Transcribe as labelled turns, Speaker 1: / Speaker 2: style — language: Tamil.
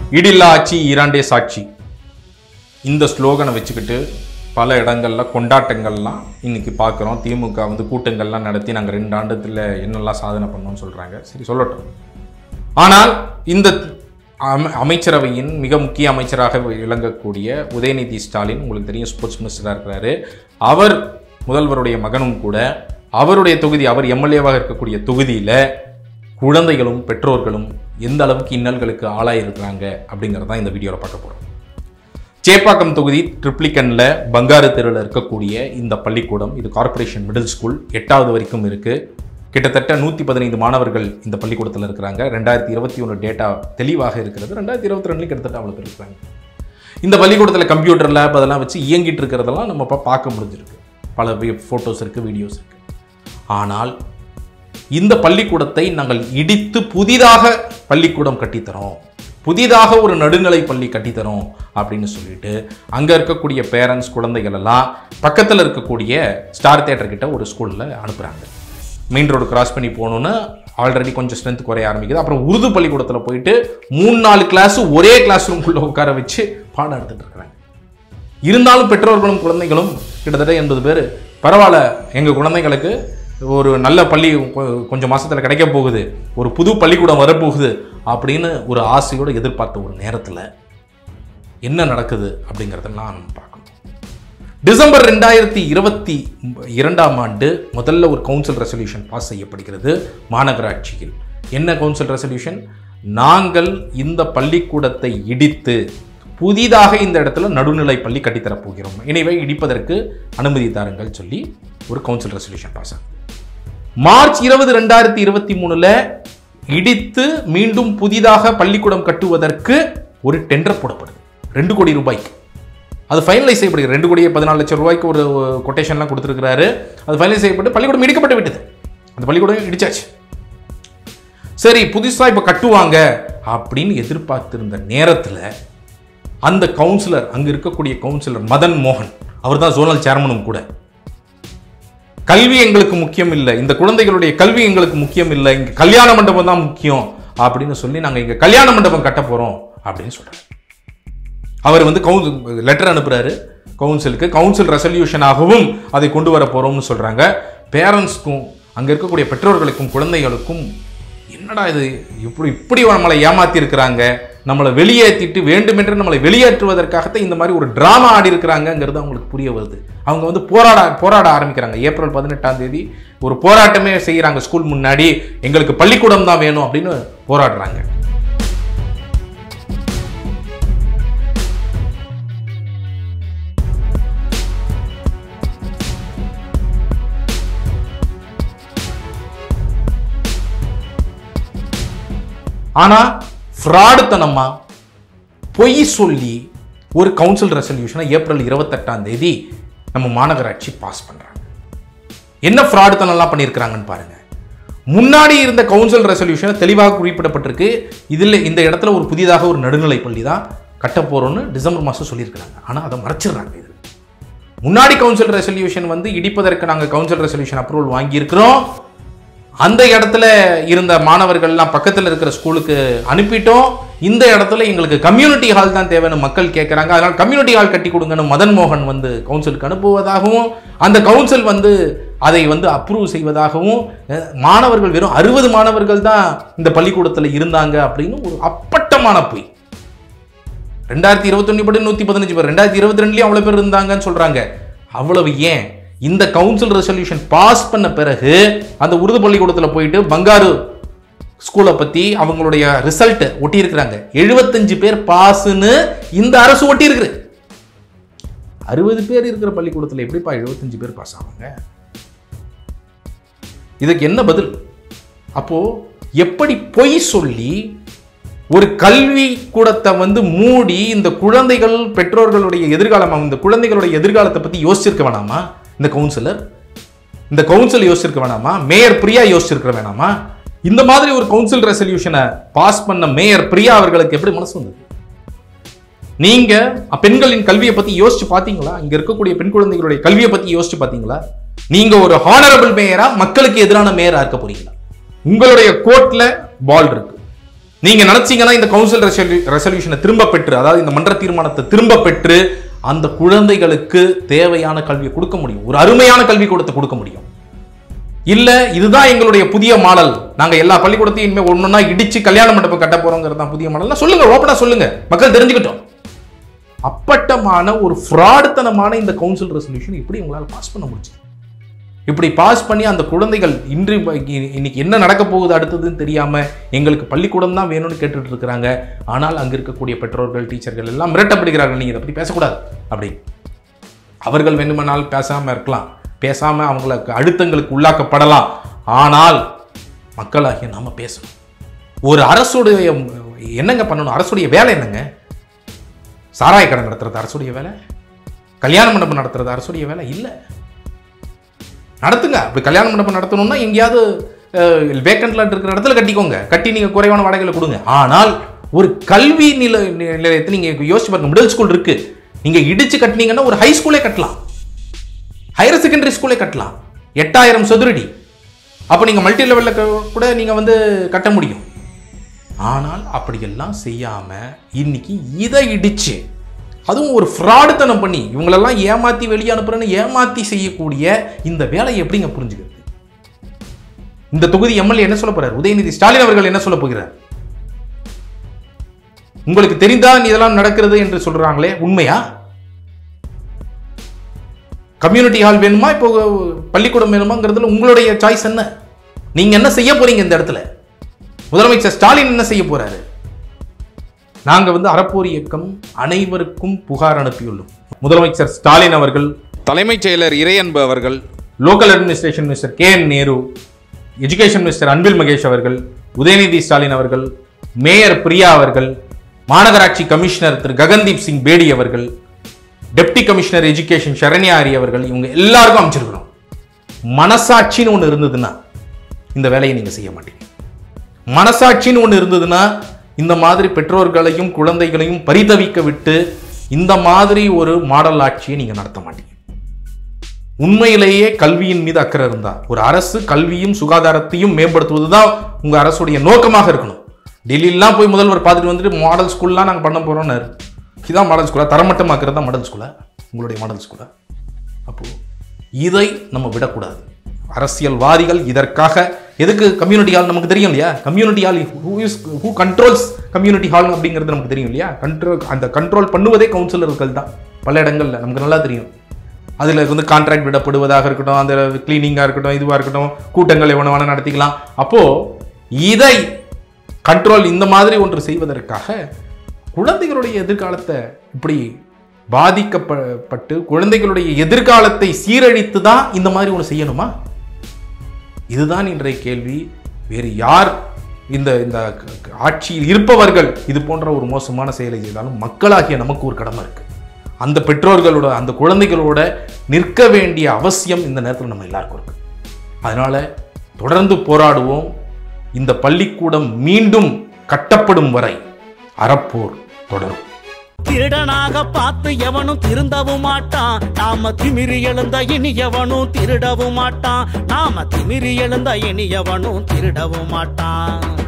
Speaker 1: இடில்லா ஆட்சி ஈராண்டே சாட்சி இந்த ஸ்லோகனை வச்சுக்கிட்டு பல இடங்கள்ல கொண்டாட்டங்கள்லாம் இன்னைக்கு பார்க்குறோம் திமுக வந்து கூட்டங்கள்லாம் நடத்தி நாங்கள் ரெண்டு ஆண்டுத்தில் என்னெல்லாம் சாதனை பண்ணோம்னு சொல்கிறாங்க சரி சொல்லட்டும் ஆனால் இந்த அம- அமைச்சரவையின் மிக முக்கிய அமைச்சராக விளங்கக்கூடிய உதயநிதி ஸ்டாலின் உங்களுக்கு தெரியும் ஸ்போர்ட்ஸ் மினிஸ்டராக இருக்கிறாரு அவர் முதல்வருடைய மகனும் கூட அவருடைய தொகுதி அவர் எம்எல்ஏவாக இருக்கக்கூடிய தொகுதியில் குழந்தைகளும் பெற்றோர்களும் எந்த அளவுக்கு இன்னல்களுக்கு ஆளாயிருக்கிறாங்க அப்படிங்கிறத தான் இந்த வீடியோவில் பார்க்க போகிறோம் சேப்பாக்கம் தொகுதி ட்ரிப்ளிகன்ல பங்காரு தெருவில் இருக்கக்கூடிய இந்த பள்ளிக்கூடம் இது கார்ப்பரேஷன் மிடில் ஸ்கூல் எட்டாவது வரைக்கும் இருக்கு கிட்டத்தட்ட நூற்றி பதினைந்து மாணவர்கள் இந்த பள்ளிக்கூடத்தில் இருக்கிறாங்க ரெண்டாயிரத்தி இருபத்தி ஒன்று டேட்டா தெளிவாக இருக்கிறது ரெண்டாயிரத்தி இருபத்தி ரெண்டுலையும் கிட்டத்தட்ட அவ்வளோ பேர் இருக்கிறாங்க இந்த பள்ளிக்கூடத்தில் கம்ப்யூட்டர் லேப் அதெல்லாம் வச்சு இயங்கிட்டு இருக்கிறதெல்லாம் நம்ம இப்போ பார்க்க முடிஞ்சிருக்கு பல ஃபோட்டோஸ் இருக்குது வீடியோஸ் இருக்குது ஆனால் இந்த பள்ளிக்கூடத்தை நாங்கள் இடித்து புதிதாக பள்ளிக்கூடம் கட்டித்தரோம் புதிதாக ஒரு நடுநிலை பள்ளி கட்டித்தரோம் அப்படின்னு சொல்லிட்டு அங்கே இருக்கக்கூடிய பேரண்ட்ஸ் குழந்தைகள் எல்லாம் பக்கத்தில் இருக்கக்கூடிய ஸ்டார் தேட்டர் கிட்ட ஒரு ஸ்கூலில் அனுப்புகிறாங்க மெயின் ரோடு கிராஸ் பண்ணி போகணுன்னு ஆல்ரெடி கொஞ்சம் ஸ்ட்ரென்த் குறைய ஆரம்பிக்குது அப்புறம் உருது பள்ளிக்கூடத்தில் போயிட்டு மூணு நாலு கிளாஸ் ஒரே கிளாஸ் ரூம்குள்ளே உட்கார வச்சு பாடம் எடுத்துட்டு இருக்கிறாங்க இருந்தாலும் பெற்றோர்களும் குழந்தைகளும் கிட்டத்தட்ட எண்பது பேர் பரவாயில்ல எங்கள் குழந்தைங்களுக்கு ஒரு நல்ல பள்ளி கொ- கொஞ்சம் மாசத்துல கிடைக்க போகுது ஒரு புது பள்ளிக்கூடம் வரப்போகுது அப்படின்னு ஒரு ஆசையோடு எதிர்பார்த்த ஒரு நேரத்தில் என்ன நடக்குது அப்படிங்கிறதெல்லாம் நம்ம பார்க்கணும் டிசம்பர் ரெண்டாயிரத்தி இருபத்தி இரண்டாம் ஆண்டு முதல்ல ஒரு கவுன்சில் ரெசல்யூஷன் பாஸ் செய்யப்படுகிறது மாநகராட்சியில் என்ன கவுன்சில் ரெசல்யூஷன் நாங்கள் இந்த பள்ளிக்கூடத்தை இடித்து புதிதாக இந்த இடத்துல நடுநிலை பள்ளி கட்டித்தரப் போகிறோம் எனவே இடிப்பதற்கு அனுமதி தாருங்கள் சொல்லி ஒரு கவுன்சில் ரெசல்யூஷன் பாஸ் ஆகுது மார்ச் இருபது ரெண்டாயிரத்தி இருபத்தி மூணுல இடித்து மீண்டும் புதிதாக பள்ளிக்கூடம் கட்டுவதற்கு ஒரு டெண்டர் போடப்படுது ரெண்டு கோடி ரூபாய்க்கு அது ஃபைனலைஸ் செய்யப்படுகிறது ரெண்டு கோடியே பதினாலு லட்சம் ரூபாய்க்கு ஒரு கொட்டேஷன்லாம் கொடுத்துருக்கிறாரு அது ஃபைனலைஸ் செய்யப்பட்டு பள்ளிக்கூடம் இடிக்கப்பட்டு விட்டது அந்த பள்ளிக்கூடம் இடிச்சாச்சு சரி புதுசாக இப்போ கட்டுவாங்க அப்படின்னு எதிர்பார்த்திருந்த நேரத்தில் அந்த கவுன்சிலர் அங்கே இருக்கக்கூடிய கவுன்சிலர் மதன் மோகன் அவர் தான் ஜோனல் சேர்மனும் கூட கல்வி எங்களுக்கு முக்கியம் இல்லை இந்த குழந்தைகளுடைய கல்வி எங்களுக்கு முக்கியம் இல்லை இங்க கல்யாண மண்டபம் தான் முக்கியம் அப்படின்னு சொல்லி நாங்கள் இங்க கல்யாண மண்டபம் கட்ட போறோம் அப்படின்னு சொல்றாரு அவர் வந்து கவுன்சில் லெட்டர் அனுப்புறாரு கவுன்சிலுக்கு கவுன்சில் ரெசல்யூஷனாகவும் அதை கொண்டு வர போறோம்னு சொல்றாங்க பேரண்ட்ஸ்க்கும் அங்க இருக்கக்கூடிய பெற்றோர்களுக்கும் குழந்தைகளுக்கும் என்னடா இது இப்படி இப்படி நம்மளை ஏமாத்தி இருக்கிறாங்க நம்மளை வெளியேற்றிட்டு வேண்டுமென்று நம்மளை வெளியேற்றுவதற்காகத்தான் இந்த மாதிரி ஒரு டிராமா ஆடி இருக்கிறாங்கங்கிறது அவங்களுக்கு புரிய வருது அவங்க வந்து போராட போராட ஆரம்பிக்கிறாங்க ஏப்ரல் பதினெட்டாம் தேதி ஒரு போராட்டமே செய்கிறாங்க ஸ்கூல் முன்னாடி எங்களுக்கு பள்ளிக்கூடம் தான் வேணும் அப்படின்னு போராடுறாங்க ஆனா ஃப்ராடுத்தனமா பொய் சொல்லி ஒரு கவுன்சில் ரெசல்யூஷனை ஏப்ரல் இருபத்தெட்டாம் தேதி நம்ம மாநகராட்சி பாஸ் பண்றாங்க என்ன ஃப்ராடுத்தனம்லாம் பண்ணியிருக்கிறாங்கன்னு பாருங்க முன்னாடி இருந்த கவுன்சில் ரெசல்யூஷனை தெளிவாக குறிப்பிடப்பட்டிருக்கு இதில் இந்த இடத்துல ஒரு புதிதாக ஒரு நடுநிலை பள்ளி தான் கட்ட போறோம்னு டிசம்பர் மாதம் சொல்லியிருக்கிறாங்க ஆனால் அதை மறைச்சிடுறாங்க இது முன்னாடி கவுன்சில் ரெசல்யூஷன் வந்து இடிப்பதற்கு நாங்கள் கவுன்சில் ரெசல்யூஷன் அப்ரூவல் வாங்கியிருக்கிறோம் அந்த இடத்துல இருந்த மாணவர்கள்லாம் பக்கத்தில் இருக்கிற ஸ்கூலுக்கு அனுப்பிட்டோம் இந்த இடத்துல எங்களுக்கு கம்யூனிட்டி ஹால் தான் தேவைன்னு மக்கள் கேட்குறாங்க அதனால் கம்யூனிட்டி ஹால் கட்டி கொடுங்கன்னு மதன் மோகன் வந்து கவுன்சிலுக்கு அனுப்புவதாகவும் அந்த கவுன்சில் வந்து அதை வந்து அப்ரூவ் செய்வதாகவும் அஹ், மாணவர்கள் வெறும் அறுபது மாணவர்கள் தான் இந்த பள்ளிக்கூடத்தில் இருந்தாங்க அப்படின்னு ஒரு அப்பட்டமான பொய் ரெண்டாயிரத்தி இருபத்தொன்னு படி நூற்றி பதினஞ்சு பேர் ரெண்டாயிரத்தி இருபத்தி ரெண்டுலேயும் அவ்வளோ பேர் இருந்தாங்கன்னு சொல்கிறாங்க அவ்வளவு ஏன் இந்த கவுன்சில் ரெசல்யூஷன் பாஸ் பண்ண பிறகு அந்த உருது பள்ளிக்கூடத்தில் போயிட்டு பங்காரு ஸ்கூலை பற்றி அவங்களுடைய ரிசல்ட் ஒட்டியிருக்கிறாங்க எழுபத்தஞ்சு பேர் பாஸ்ன்னு இந்த அரசு ஒட்டியிருக்குது அறுபது பேர் இருக்கிற பள்ளிக்கூடத்தில் எப்படிப்பா எழுபத்தஞ்சு பேர் பாஸ் ஆவாங்க இதுக்கு என்ன பதில் அப்போ எப்படி பொய் சொல்லி ஒரு கல்வி கூடத்தை வந்து மூடி இந்த குழந்தைகள் பெற்றோர்களுடைய எதிர்காலம் இந்த குழந்தைகளுடைய எதிர்காலத்தை பத்தி யோசிச்சிருக்க வேணாமா இந்த கவுன்சிலர் இந்த கவுன்சில் யோசிச்சிருக்க வேணாமா மேயர் பிரியா யோசிச்சிருக்க வேணாமா இந்த மாதிரி ஒரு கவுன்சில் ரெசல்யூஷனை பாஸ் பண்ண மேயர் பிரியா அவர்களுக்கு எப்படி மனசு வந்தது நீங்க பெண்களின் கல்வியை பத்தி யோசிச்சு பாத்தீங்களா இங்க இருக்கக்கூடிய பெண் குழந்தைகளுடைய கல்வியை பத்தி யோசிச்சு பாத்தீங்களா நீங்க ஒரு ஹானரபிள் மேயரா மக்களுக்கு எதிரான மேயரா இருக்க போறீங்களா உங்களுடைய கோர்ட்ல பால் இருக்கு நீங்க நினைச்சீங்கன்னா இந்த கவுன்சில் ரெசல்யூஷனை திரும்ப பெற்று அதாவது இந்த மன்ற தீர்மானத்தை திரும்ப பெற்று அந்த குழந்தைகளுக்கு தேவையான கல்வியை கொடுக்க முடியும் ஒரு அருமையான கல்வி கொடுத்து கொடுக்க முடியும் இல்ல இதுதான் எங்களுடைய புதிய மாடல் நாங்க எல்லா பள்ளிக்கூடத்தையும் இனிமே ஒன்னொன்னா இடிச்சு கல்யாண மண்டபம் கட்ட போறோங்கிறது தான் புதிய மாடல் சொல்லுங்க ஓப்பனா சொல்லுங்க மக்கள் தெரிஞ்சுக்கிட்டோம் அப்பட்டமான ஒரு ஃப்ராடுத்தனமான இந்த கவுன்சில் ரெசல்யூஷன் எப்படி உங்களால பாஸ் பண்ண முடிச்சு இப்படி பாஸ் பண்ணி அந்த குழந்தைகள் இன்று இ- இன்னைக்கு என்ன நடக்க போகுது அடுத்ததுன்னு தெரியாம எங்களுக்கு பள்ளிக்கூடம் தான் வேணும்னு கேட்டுட்டு இருக்கிறாங்க ஆனால் அங்க இருக்கக்கூடிய பெற்றோர்கள் டீச்சர்கள் எல்லாம் மிரட்டப்படுகிறார்கள் நீங்க இதை பத்தி பேசக்கூடாது அப்படி அவர்கள் வேண்டுமானால் பேசாம இருக்கலாம் பேசாம அவங்களுக்கு அழுத்தங்களுக்கு உள்ளாக்கப்படலாம் ஆனால் மக்களாகிய நாம பேசணும் ஒரு அரசுடைய என்னங்க பண்ணணும் அரசுடைய வேலை என்னங்க சாராய கடை நடத்துறது அரசுடைய வேலை கல்யாண மண்டபம் நடத்துறது அரசுடைய வேலை இல்லை நடத்துங்க அப்படி கல்யாண மண்டபம் நடத்தணும்னா எங்கேயாவது வேக்கண்ட்ல இருக்கிற இடத்துல கட்டிக்கோங்க கட்டி நீங்க குறைவான வாடகையில கொடுங்க ஆனால் ஒரு கல்வி நில நிலையத்தை நீங்க யோசிச்சு பாருங்க மிடில் ஸ்கூல் இருக்கு நீங்க இடிச்சு கட்டினீங்கன்னா ஒரு ஹை ஸ்கூலே கட்டலாம் ஹையர் செகண்டரி ஸ்கூலே கட்டலாம் எட்டாயிரம் சதுரடி அப்போ நீங்க மல்டி லெவல்ல கூட நீங்க வந்து கட்ட முடியும் ஆனால் அப்படியெல்லாம் செய்யாம இன்னைக்கு இதை இடிச்சு அதுவும் ஒரு ஃப்ராடுத்தனம் பண்ணி இவங்களெல்லாம் ஏமாத்தி வெளியே அனுப்புறேன்னு ஏமாத்தி செய்யக்கூடிய இந்த வேலையை எப்படிங்க புரிஞ்சுக்கிறது இந்த தொகுதி எம்எல்ஏ என்ன சொல்ல போறார் உதயநிதி ஸ்டாலின் அவர்கள் என்ன சொல்ல போகிறார் உங்களுக்கு தெரிந்தான் இதெல்லாம் நடக்கிறது என்று சொல்றாங்களே உண்மையா கம்யூனிட்டி ஹால் வேணுமா இப்போ பள்ளிக்கூடம் வேணுமாங்கிறதுல உங்களுடைய சாய்ஸ் என்ன நீங்க என்ன செய்ய போறீங்க இந்த இடத்துல முதலமைச்சர் ஸ்டாலின் என்ன செய்ய போறாரு நாங்க வந்து அறப்போர் இயக்கம் அனைவருக்கும் புகார் அனுப்பியுள்ளோம் முதலமைச்சர் ஸ்டாலின் அவர்கள் தலைமைச் செயலர் இறையன்பு அவர்கள் local administration minister K N Nehru education minister Anbil Mahesh அவர்கள் உதயநிதி ஸ்டாலின் அவர்கள் மேயர் பிரியா அவர்கள் மாநகராட்சி கமிஷனர் திரு ககன்தீப் சிங் பேடி அவர்கள் deputy commissioner education Saranya Ari அவர்கள் இவங்க எல்லாருக்கும் அமைச்சிருக்கிறோம் மனசாட்சின்னு ஒன்று இருந்ததுன்னா இந்த வேலையை நீங்க செய்ய மாட்டீங்க மனசாட்சின்னு ஒன்று இருந்ததுன்னா இந்த மாதிரி பெற்றோர்களையும் குழந்தைகளையும் பரிதவிக்க விட்டு இந்த மாதிரி ஒரு மாடல் ஆட்சியை நீங்க நடத்த மாட்டீங்க உண்மையிலேயே கல்வியின் மீது அக்கறை இருந்தா ஒரு அரசு கல்வியும் சுகாதாரத்தையும் மேம்படுத்துவது தான் உங்க அரசுடைய நோக்கமாக இருக்கணும் டெல்லியெல்லாம் போய் முதல்வர் பார்த்துட்டு வந்துட்டு மாடல் ஸ்கூல்லாம் நாங்கள் பண்ண போறோம்னாரு இதான் மாடல் ஸ்கூலா தரமட்டமாக்குறது தான் மாடல் ஸ்கூலா உங்களுடைய மாடல் ஸ்கூலா அப்போ இதை நம்ம விடக்கூடாது அரசியல்வாதிகள் இதற்காக எதுக்கு கம்யூனிட்டி ஹால் நமக்கு தெரியும் இல்லையா community hall who is who controls community hall அப்படிங்கிறது நமக்கு தெரியும் இல்லையா கண்ட்ரோல் அந்த கண்ட்ரோல் பண்ணுவதே கவுன்சிலர்கள் தான் பல இடங்கள்ல நமக்கு நல்லா தெரியும் அதில் வந்து கான்ட்ராக்ட் விடப்படுவதாக இருக்கட்டும் அந்த கிளீனிங்காக இருக்கட்டும் இதுவாக இருக்கட்டும் கூட்டங்கள் எவன வேணால் நடத்திக்கலாம் அப்போது இதை கண்ட்ரோல் இந்த மாதிரி ஒன்று செய்வதற்காக குழந்தைகளுடைய எதிர்காலத்தை இப்படி பாதிக்கப்பட்டு குழந்தைகளுடைய எதிர்காலத்தை சீரழித்து தான் இந்த மாதிரி ஒன்று செய்யணுமா இதுதான் இன்றைய கேள்வி வேறு யார் இந்த இந்த க- க- ஆட்சியில் இருப்பவர்கள் இது போன்ற ஒரு மோசமான செயலை செய்தாலும் மக்களாகிய நமக்கு ஒரு கடமை இருக்கு அந்த பெற்றோர்களோட அந்த குழந்தைகளோட நிற்க வேண்டிய அவசியம் இந்த நேரத்தில் நம்ம எல்லாருக்கும் இருக்கு அதனால தொடர்ந்து போராடுவோம் இந்த பள்ளிக்கூடம் மீண்டும் கட்டப்படும் வரை அறப்போர் தொடரும்
Speaker 2: திருடனாக பார்த்து எவனும் திருந்தவும் மாட்டான் நாம திமிரி எழுந்த இனி எவனும் திருடவும் மாட்டான் நாம திமிரி எழுந்த இனி எவனும் திருடவும் மாட்டான்